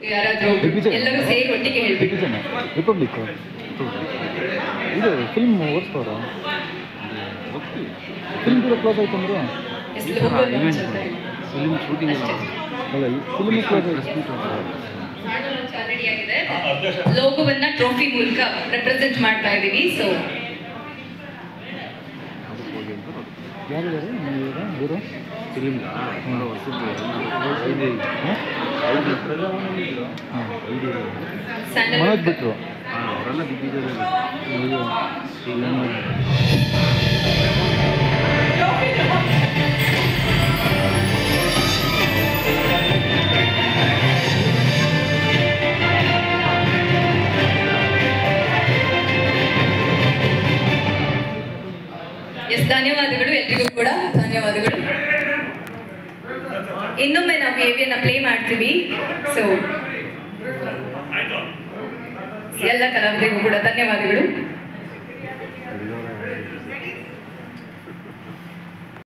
ಯಾರಾದ್ರೂ ಎಲ್ಲರೂ ಸೇರಿ ಒಟ್ಟಿಗೆ ಹೇಳ್ಬಿಟ್ಟು ರಿಪಬ್ಲಿಕ್ ಇದು ಫಿಲ್ಮ್ ಓಡಿಸ್ತವ್ರ ಫಿಲ್ಮ್ ಕೂಡ ಕ್ಲೋಸ್ ಆಯ್ತು ಅಂದ್ರೆ ಎಸ್ ಲೋಗೋ launch ಆಗ್ತಾ ಇದೆ. ಫಿಲ್ಮ್ ಶೂಟಿಂಗ್ ಅಷ್ಟೇ. ಅಲ್ಲ ಈ ಫಿಲ್ಮ್ ಕ್ಲೋಸ್ ಆಯ್ತು ಹಾಡು launch already ಆಗಿದೆ ಲೋಗೋವನ್ನ ಟ್ರೋಫಿ ಮೂಲಕ ರೆಪ್ರೆಸೆಂಟ್ ಮಾಡ್ತಾ ಇದೀವಿ ಸೊ ಯಾರಿದ್ದಾರೆ ನೀವು ಗುರು ಫಿಲಿಮ್ಗ ಸ್ಯಾಂಡಲ್ ಮನೋಜ್ ಬಿಟ್ರು ಅವರೆಲ್ಲ ಬಿದ್ದಿದ್ದಾರೆ ಇದು ಏನು ಎಸ್ ಧನ್ಯವಾದಗಳು ಎಲ್ರಿಗೂ ಕೂಡ ಧನ್ಯವಾದಗಳು ಇನ್ನೊಮ್ಮೆ ನಾವು ಏವಿಯನ್ನ ಪ್ಲೇ ಮಾಡ್ತೀವಿ ಸೊ ಎಲ್ಲ ಕಲಾವಿದರಿಗೂ ಕೂಡ ಧನ್ಯವಾದಗಳು